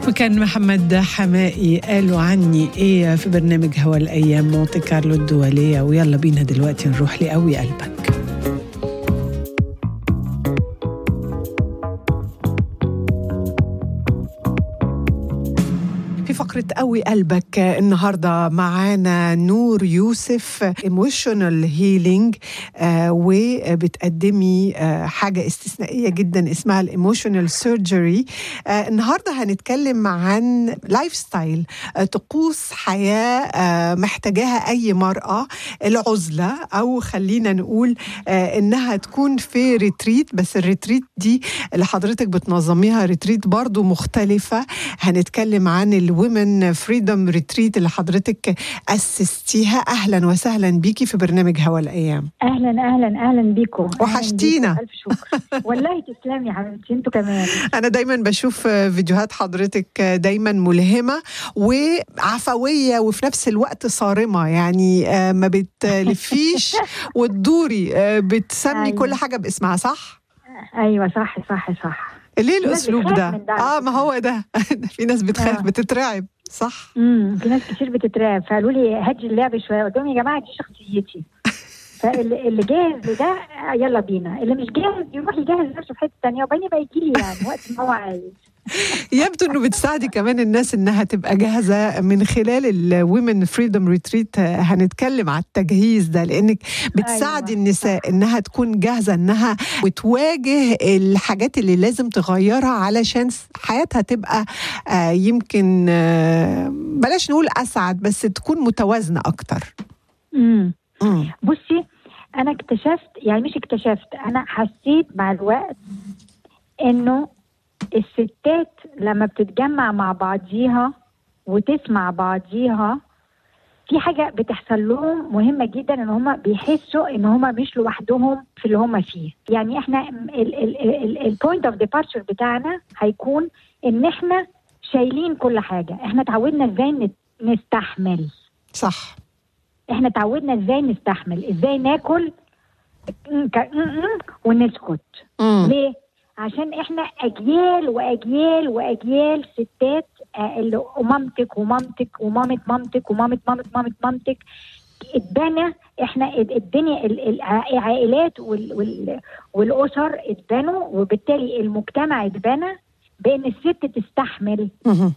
وكان محمد حمائي قالوا عني ايه في برنامج هوا الايام مونتي كارلو الدوليه ويلا بينا دلوقتي نروح لقوي قلبك في فقرة قوي قلبك النهاردة معانا نور يوسف ايموشنال هيلينج وبتقدمي آه حاجة استثنائية جدا اسمها الايموشنال سيرجري آه النهاردة هنتكلم عن لايف ستايل آه طقوس حياة آه محتاجاها أي مرأة العزلة أو خلينا نقول آه إنها تكون في ريتريت بس الريتريت دي اللي حضرتك بتنظميها ريتريت برضو مختلفة هنتكلم عن الومن فريدوم ريتريت اللي حضرتك أسستيها أهلا وسهلا بيكي في برنامج هوا الأيام اهلا اهلا اهلا بيكم أهلاً وحشتينا. بيكم، الف شكر والله تسلمي يا حبيبتي انتوا كمان أنا دايما بشوف فيديوهات حضرتك دايما ملهمة وعفوية وفي نفس الوقت صارمة يعني آه، ما بتلفيش وتدوري آه، بتسمي أيوة. كل حاجة باسمها صح؟ ايوه صح صح صح ليه ناس الأسلوب بتخاف ده؟ من ده على اه ما هو ده في ناس بتخاف آه. بتترعب صح؟ امم في ناس كتير بتترعب فقالوا لي هدي اللعب شويه قلت لهم يا جماعه دي شخصيتي فاللي اللي جاهز لده آه، يلا بينا اللي مش جاهز يروح يجهز نفسه في حته ثانيه وبعدين يبقى يجي لي يعني وقت ما هو عايز يبدو انه بتساعدي كمان الناس انها تبقى جاهزه من خلال الومن فريدوم ريتريت هنتكلم على التجهيز ده لانك بتساعدي أيوة، النساء انها تكون جاهزه انها وتواجه الحاجات اللي لازم تغيرها علشان حياتها تبقى آه، يمكن آه، بلاش نقول اسعد بس تكون متوازنه اكتر امم مم. بصي انا اكتشفت يعني مش اكتشفت انا حسيت مع الوقت انه الستات لما بتتجمع مع بعضيها وتسمع بعضيها في حاجة بتحصل لهم مهمة جدا ان هم بيحسوا ان هم مش لوحدهم في اللي هم فيه يعني احنا البوينت اوف ديبارتشر بتاعنا هيكون ان احنا شايلين كل حاجة احنا اتعودنا ازاي نت- نستحمل صح احنا اتعودنا ازاي نستحمل ازاي ناكل ك- ونسكت مم. ليه عشان احنا اجيال واجيال واجيال ستات آه، اللي ومامتك ومامتك ومامة مامتك ومامة مامة مامة مامتك اتبنى احنا ال- الدنيا ال- الع- العائلات وال وال والاسر اتبنوا وبالتالي المجتمع اتبنى بان الست تستحمل مم.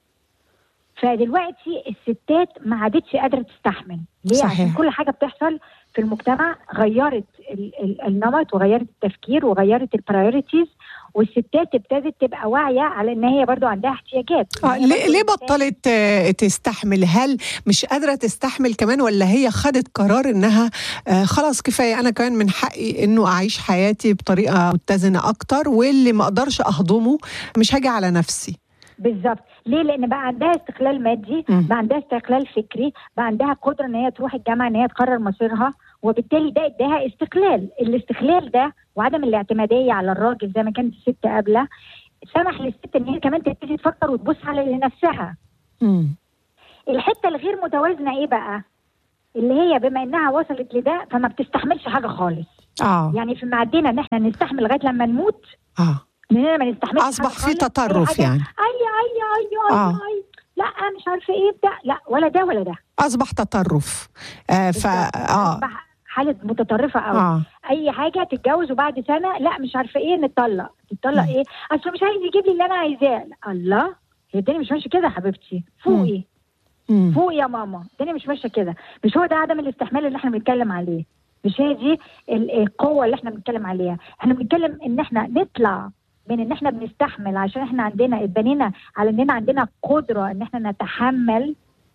فدلوقتي الستات ما عادتش قادره تستحمل ليه صحيح. عشان كل حاجه بتحصل في المجتمع غيرت ال- ال- النمط وغيرت التفكير وغيرت البرايورتيز والستات ابتدت تبقى واعيه على ان هي برضو عندها احتياجات آه، إن هي ليه برضو ليه إنسان. بطلت آه، تستحمل هل مش قادره تستحمل كمان ولا هي خدت قرار انها آه، خلاص كفايه انا كمان من حقي انه اعيش حياتي بطريقه متزنه اكتر واللي ما اقدرش اهضمه مش هاجي على نفسي بالظبط ليه لان بقى عندها استقلال مادي مم. بقى عندها استقلال فكري بقى عندها قدره ان هي تروح الجامعه ان هي تقرر مصيرها وبالتالي ده اداها استقلال الاستقلال ده وعدم الاعتماديه على الراجل زي ما كانت الست قبله سمح للست ان هي كمان تبتدي تفكر وتبص على لنفسها مم. الحته الغير متوازنه ايه بقى اللي هي بما انها وصلت لده فما بتستحملش حاجه خالص اه يعني في معدنا ان احنا نستحمل لغايه لما نموت اه لاننا ما نستحملش اصبح حاجة في خالص. تطرف أي حاجة، يعني اي اي اي اي آه. اي لا مش عارفه ايه بتاع لا ولا ده ولا ده اصبح تطرف آه ف بالظبط. اه أصبح حاله متطرفه قوي اه اي حاجه تتجوز وبعد سنه لا مش عارفه ايه نتطلق نتطلق مم. ايه اصل مش عايز يجيب لي اللي انا عايزاه الله هي الدنيا مش ماشيه كده يا حبيبتي فوقي مم. فوق يا ماما الدنيا مش ماشيه كده مش هو ده عدم الاستحمال اللي احنا بنتكلم عليه مش هي دي ال- القوه اللي احنا بنتكلم عليها احنا بنتكلم ان احنا نطلع من ان احنا بنستحمل عشان احنا عندنا اتبنينا على اننا عندنا قدره ان احنا نتحمل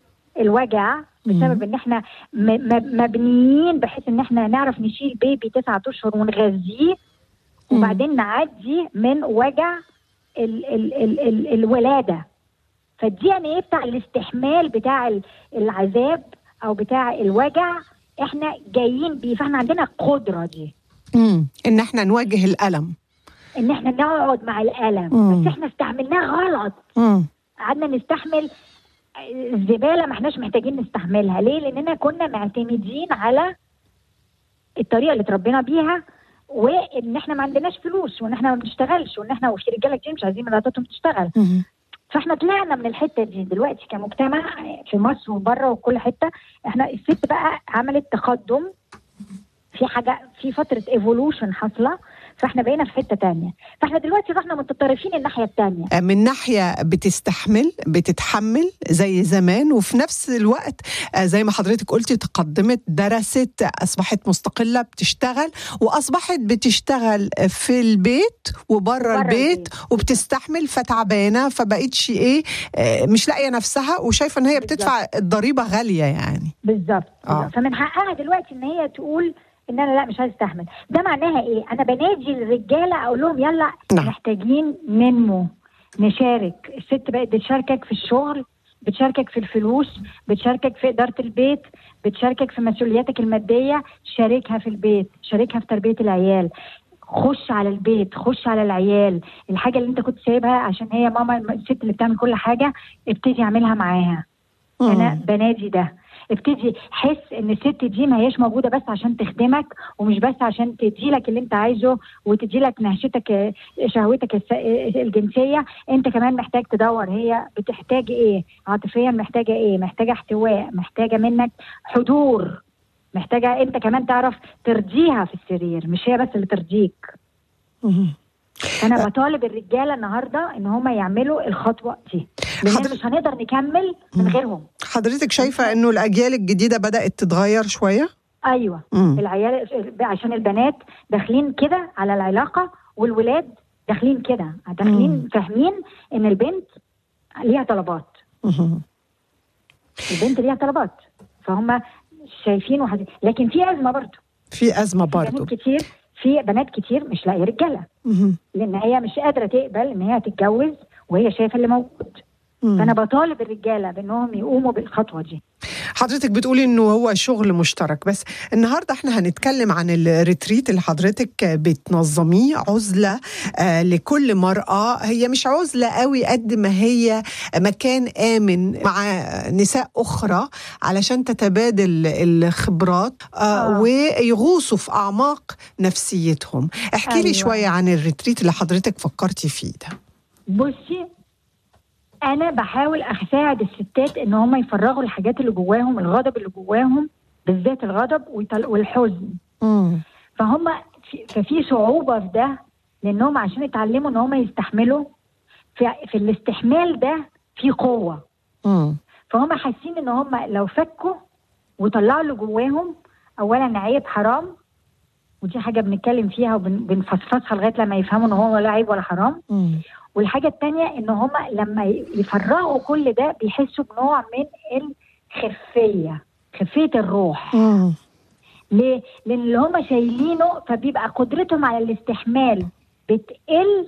الوجع بسبب ان احنا م- م- مبنيين بحيث ان احنا نعرف نشيل بيبي تسعة اشهر ونغذيه مم. وبعدين نعدي من وجع ال ال ال ال الولاده فالدي ان ايه بتاع الاستحمال بتاع ال- العذاب او بتاع الوجع احنا جايين بيه فاحنا عندنا القدره دي مم. ان احنا نواجه الالم ان احنا نقعد مع الالم مم. بس احنا استعملناه غلط مم. قعدنا نستحمل الزباله ما احناش محتاجين نستحملها ليه لاننا كنا معتمدين على الطريقه اللي اتربينا بيها وان احنا ما عندناش فلوس وان احنا ما بنشتغلش وان احنا وفي رجاله كتير مش عايزين مراتاتهم تشتغل مم. فاحنا طلعنا من الحته دي دلوقتي كمجتمع في مصر وبره وكل حته احنا الست بقى عملت تقدم في حاجه في فتره ايفولوشن حاصله فاحنا بقينا في حته تانية فاحنا دلوقتي رحنا متطرفين الناحيه التانية من ناحية بتستحمل بتتحمل زي زمان وفي نفس الوقت آه، زي ما حضرتك قلتي تقدمت درست أصبحت مستقلة بتشتغل وأصبحت بتشتغل في البيت وبره بره البيت البيت. وبتستحمل فتعبانة فبقتش إيه آه، مش لاقية نفسها وشايفة إن هي بالظبط. بتدفع الضريبة غالية يعني بالظبط آه. بالظبط. فمن حقها دلوقتي ان هي تقول ان انا لا مش عايز استحمل ده معناها ايه انا بنادي الرجاله اقول لهم يلا نعم. محتاجين ننمو نشارك الست بقت بتشاركك في الشغل بتشاركك في الفلوس بتشاركك في إدارة البيت بتشاركك في مسؤولياتك المادية شاركها في البيت شاركها في تربية العيال خش على البيت خش على العيال الحاجة اللي انت كنت سايبها عشان هي ماما الست اللي بتعمل كل حاجة ابتدي اعملها معاها انا بنادي ده ابتدي حس ان الست دي ما هياش موجوده بس عشان تخدمك ومش بس عشان تدي لك اللي انت عايزه وتدي لك نهشتك آه، شهوتك الس- آه، الجنسيه انت كمان محتاج تدور هي بتحتاج ايه عاطفيا محتاجه ايه محتاجه احتواء محتاجه منك حضور محتاجه انت كمان تعرف ترضيها في السرير مش هي بس اللي ترضيك مم. انا بطالب الرجاله النهارده ان هم يعملوا الخطوه دي لان حضرتك- مش هنقدر نكمل من مم. غيرهم حضرتك شايفة إنه الأجيال الجديدة بدأت تتغير شوية؟ ايوه مم. العيال عشان البنات داخلين كده على العلاقه والولاد داخلين كده مم. داخلين فاهمين ان البنت ليها طلبات مم. البنت ليها طلبات فهم شايفين وحاسين لكن في ازمه برضه في أزمة في برضو بنات كتير في بنات كتير مش لاقيه رجاله مم. لان هي مش قادره تقبل ان هي تتجوز وهي شايفه اللي موجود مم. فانا بطالب الرجاله بانهم يقوموا بالخطوه دي حضرتك بتقولي انه هو شغل مشترك بس النهارده احنا هنتكلم عن الريتريت اللي حضرتك بتنظميه عزله آه لكل مراه هي مش عزله قوي قد ما هي مكان امن مع نساء اخرى علشان تتبادل الخبرات آه آه. ويغوصوا في اعماق نفسيتهم احكي لي أيوة. شويه عن الريتريت اللي حضرتك فكرتي فيه ده بصي انا بحاول اساعد الستات ان هم يفرغوا الحاجات اللي جواهم الغضب اللي جواهم بالذات الغضب ويطل- والحزن مم. فهم في ففي صعوبه في ده لانهم عشان يتعلموا ان هم يستحملوا في, في الاستحمال ده في قوه مم. فهم حاسين ان هم لو فكوا وطلعوا اللي جواهم اولا عيب حرام ودي حاجه بنتكلم فيها وبنفصفصها لغايه لما يفهموا ان هو ولا عيب ولا حرام مم. والحاجة التانية ان هم لما يفرغوا كل ده بيحسوا بنوع من الخفية خفية الروح مم. ليه؟ لان اللي هم شايلينه فبيبقى قدرتهم على الاستحمال بتقل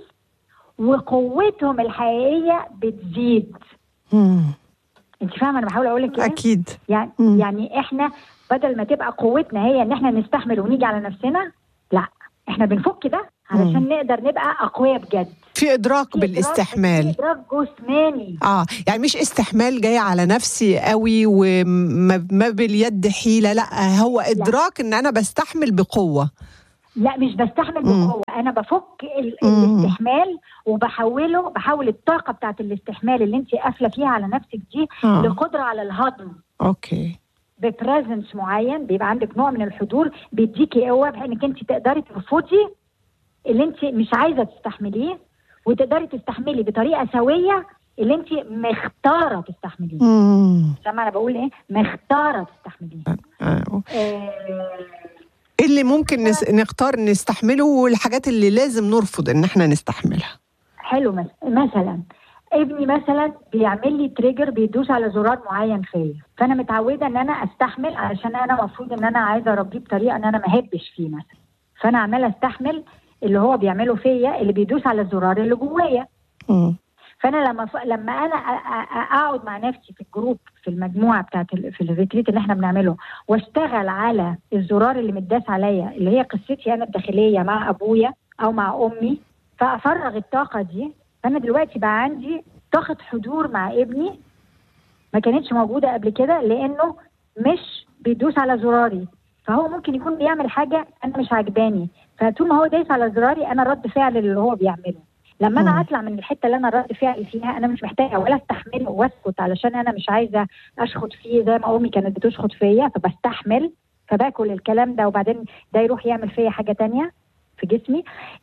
وقوتهم الحقيقية بتزيد مم. انت فاهمة انا بحاول اقول لك ايه؟ اكيد يعني مم. يعني احنا بدل ما تبقى قوتنا هي ان احنا نستحمل ونيجي على نفسنا لا احنا بنفك ده علشان نقدر نبقى اقوياء بجد في ادراك في إدراك- بالاستحمال في ادراك جسماني اه يعني مش استحمال جاي على نفسي قوي وما ما باليد حيله لا هو ادراك ان انا بستحمل بقوه لا مش بستحمل مم. بقوه انا بفك ال- مم. الاستحمال وبحوله بحول الطاقه بتاعت الاستحمال اللي انت قافله فيها على نفسك دي آه. لقدره على الهضم اوكي ببريزنس معين بيبقى عندك نوع من الحضور بيديكي قوه بانك انت تقدري ترفضي اللي انت مش عايزه تستحمليه وتقدري تستحملي بطريقه سويه اللي انت مختاره تستحمليه امم سامعه انا بقول ايه مختاره تستحمليه آه. آه ايه اللي ممكن نس... نختار نستحمله والحاجات اللي لازم نرفض ان احنا نستحملها حلو مس- مثلا ابني مثلا بيعمل لي تريجر بيدوس على زرار معين فيا فانا متعوده ان انا استحمل علشان انا المفروض ان انا عايزه اربيه بطريقه ان انا ما اهبش فيه مثلا فانا عماله استحمل اللي هو بيعمله فيا اللي بيدوس على الزرار اللي جوايا مم. فانا لما ف... لما انا أ... أ... اقعد مع نفسي في الجروب في المجموعه بتاعت ال... في الريتريت اللي احنا بنعمله واشتغل على الزرار اللي متداس عليا اللي هي قصتي انا الداخليه مع ابويا او مع امي فافرغ الطاقه دي فانا دلوقتي بقى عندي طاقه حضور مع ابني ما كانتش موجوده قبل كده لانه مش بيدوس على زراري فهو ممكن يكون بيعمل حاجه انا مش عاجباني فطول ما هو دايس على زراري انا رد فعل اللي هو بيعمله لما مم. انا اطلع من الحته اللي انا رد فعلي فيها انا مش محتاجه ولا استحمله واسكت علشان انا مش عايزه اشخط فيه زي ما امي كانت بتشخط فيا فبستحمل فباكل الكلام ده وبعدين ده يروح يعمل فيا حاجه تانية في جسمي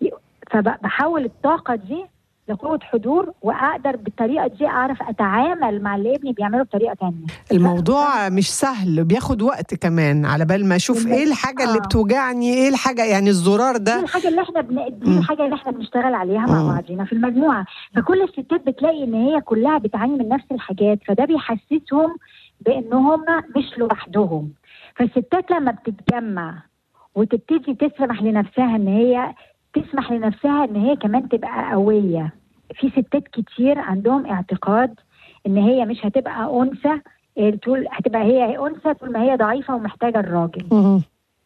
فبحول الطاقه دي لقوة حضور وأقدر بالطريقة دي أعرف أتعامل مع اللي ابني بيعمله بطريقة تانية الموضوع مش سهل بياخد وقت كمان على بال ما اشوف ايه الحاجه اللي آه. بتوجعني ايه الحاجه يعني الزرار دي ده الحاجة اللي احنا بن... دي مم. الحاجة اللي احنا بنشتغل عليها مم. مع بعضينا في المجموعة فكل الستات بتلاقي إن هي كلها بتعاني من نفس الحاجات فده بيحسسهم بإن هم مش لوحدهم فالستات لما بتتجمع وتبتدي تسمح لنفسها إن هي تسمح لنفسها إن هي كمان تبقى قوية في ستات كتير عندهم اعتقاد إن هي مش هتبقى أنثى إيه، طول هتبقى هي أنثى طول ما هي ضعيفة ومحتاجة الراجل مهم.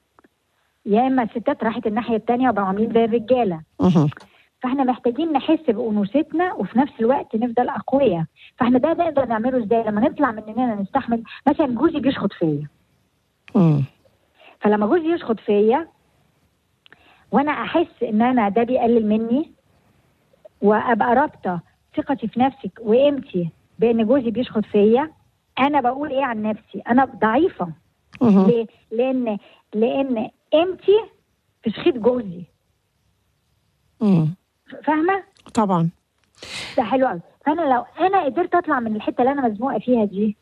يا إما الستات راحت الناحية التانية وبقوا عاملين زي الرجالة مهم. فاحنا محتاجين نحس بانوثتنا وفي نفس الوقت نفضل اقوياء فاحنا ده نقدر نعمله ازاي لما نطلع من اننا نستحمل مثلا جوزي بيشخط فيا مم. فلما جوزي يشخط فيا وانا احس ان انا ده بيقلل مني وابقى رابطه ثقتي في نفسي وقيمتي بان جوزي بيشخط فيا انا بقول ايه عن نفسي انا ضعيفه مهم. ليه لان لان قيمتي في شخيط جوزي مم. فاهمه طبعا ده حلو قوي فانا لو انا قدرت اطلع من الحته اللي انا مزنوقه فيها دي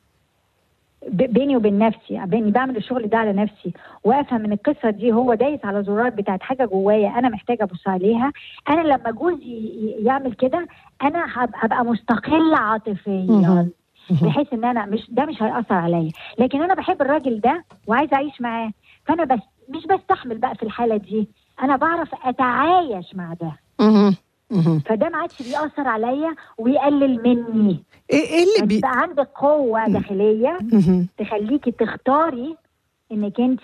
ب- بيني وبين نفسي بيني بعمل الشغل ده على نفسي وافهم من القصه دي هو دايس على زرار بتاعت حاجه جوايا انا محتاجه ابص عليها انا لما جوزي ي- يعمل كده انا هب- هبقى مستقله عاطفيا مهم. مهم. بحيث ان انا مش ده مش هياثر عليا لكن انا بحب الراجل ده وعايزه اعيش معاه فانا بس مش بستحمل بقى في الحاله دي انا بعرف اتعايش مع ده مهم. مهم. فده ما عادش بيأثر عليا ويقلل مني ايه ايه اللي بي يبقى عندك قوة داخلية مهم. تخليكي تختاري انك انت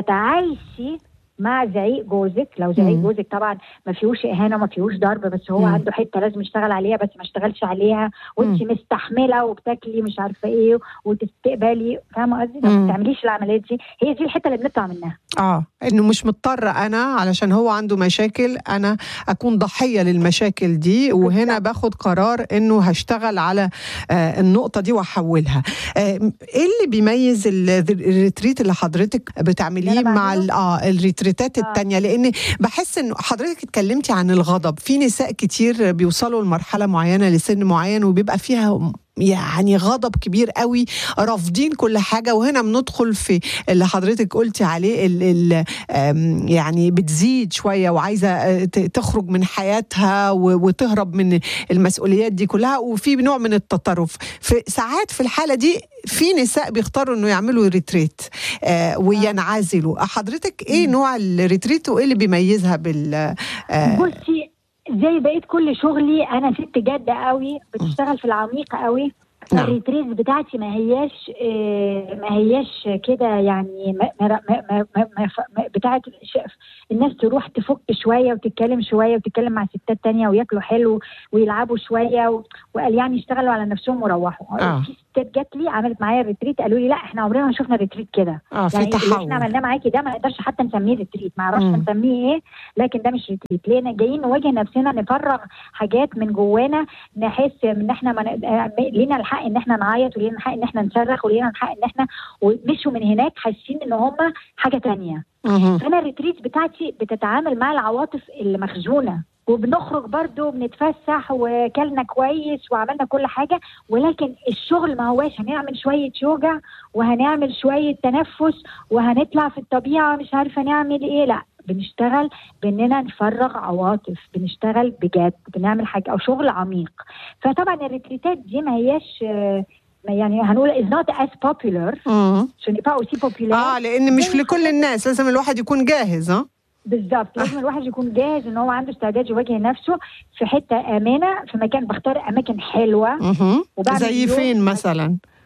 تتعايشي مع زعيق جوزك لو زعيق مم. جوزك طبعا ما فيهوش اهانه ما فيهوش ضرب بس هو مم. عنده حته لازم يشتغل عليها بس ما اشتغلش عليها وانت مستحمله وبتاكلي مش عارفه ايه وتستقبلي فاهمه قصدي لو مم. ما تعمليش العمليات دي هي دي الحته اللي بنطلع منها اه انه مش مضطر انا علشان هو عنده مشاكل انا اكون ضحيه للمشاكل دي وهنا بالظبط. باخد قرار انه هشتغل على آه النقطه دي واحولها آه ايه اللي بيميز ال- الريتريت اللي حضرتك بتعمليه اللي أنا مع بعمله؟ ال- اه الريتريتات آه. التانية لان بحس انه حضرتك اتكلمتي عن الغضب في نساء كتير بيوصلوا لمرحله معينه لسن معين وبيبقى فيها يعني غضب كبير قوي رافضين كل حاجه وهنا بندخل في اللي حضرتك قلتي عليه ال ال آم، يعني بتزيد شويه وعايزه آه، ت- تخرج من حياتها و- وتهرب من المسؤوليات دي كلها وفي نوع من التطرف في ساعات في الحاله دي في نساء بيختاروا انه يعملوا ريتريت آه وينعزلوا حضرتك ايه نوع الريتريت وايه اللي بيميزها بال آه بصي زي بقيت كل شغلي انا ست جاده قوي بتشتغل في العميق قوي نعم. الريتريز بتاعتي ما هياش آه، ما هياش كده يعني ما ما ما ما ما ما بتاعت ش- الناس تروح تفك شويه وتتكلم شويه وتتكلم مع ستات تانية وياكلوا حلو ويلعبوا شويه و- وقال يعني يشتغلوا على نفسهم وروحوا آه. في ستات جات لي عملت معايا الريتريت قالوا لي لا احنا عمرنا ما شفنا ريتريت كده اه في يعني اللي تحول احنا عملناه معاكي ده ما نقدرش حتى نسميه ريتريت ما اعرفش مم. نسميه ايه لكن ده مش ريتريت ليه جايين نواجه نفسنا نفرغ حاجات من جوانا نحس ان احنا ما نقد- آه، لينا الحق ان احنا نعيط ولينا الحق ان احنا نصرخ ولينا الحق ان احنا ومشوا من هناك حاسين ان هم حاجه تانية مهم. فانا الريتريت بتاعتي بتتعامل مع العواطف اللي مخزونه وبنخرج برضو بنتفسح وكلنا كويس وعملنا كل حاجة ولكن الشغل ما هواش هنعمل شوية يوجا وهنعمل شوية تنفس وهنطلع في الطبيعة مش عارفة نعمل ايه لا بنشتغل باننا نفرغ عواطف بنشتغل بجد بنعمل حاجة او شغل عميق فطبعا الريتريتات دي ما هياش آه، ما يعني هنقول is not as popular مم. ce n'est pas aussi populaire اه لان مش زي لكل الناس لازم الواحد يكون جاهز ها بالظبط لازم الواحد يكون جاهز ان هو عنده استعداد يواجه نفسه في حته امنه في مكان بختار اماكن حلوه مهم. وبعمل زي يوم فين مثلا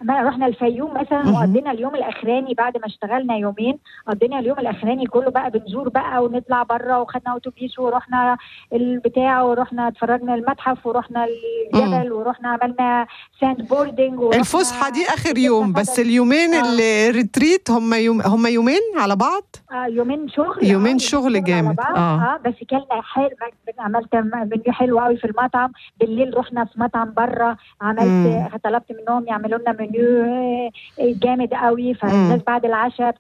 ما رحنا الفيوم مثلا مهم. وقضينا اليوم الاخراني بعد ما اشتغلنا يومين قضينا اليوم الاخراني كله بقى بنزور بقى ونطلع بره وخدنا اتوبيس ورحنا البتاع ورحنا اتفرجنا المتحف ورحنا الجبل ورحنا عملنا ساند بوردنج ورحنا الفسحه دي اخر يوم بس اليومين آه. الريتريت هم يوم هم يومين على بعض آه يومين شغل يومين آه، شغل على جامد. بعض. آه. اه بس كلنا حلو عملت منيو حلو قوي في المطعم بالليل رحنا في مطعم بره عملت مم. طلبت منهم يعملوا لنا منيو آه، جامد قوي فالناس بعد العشاء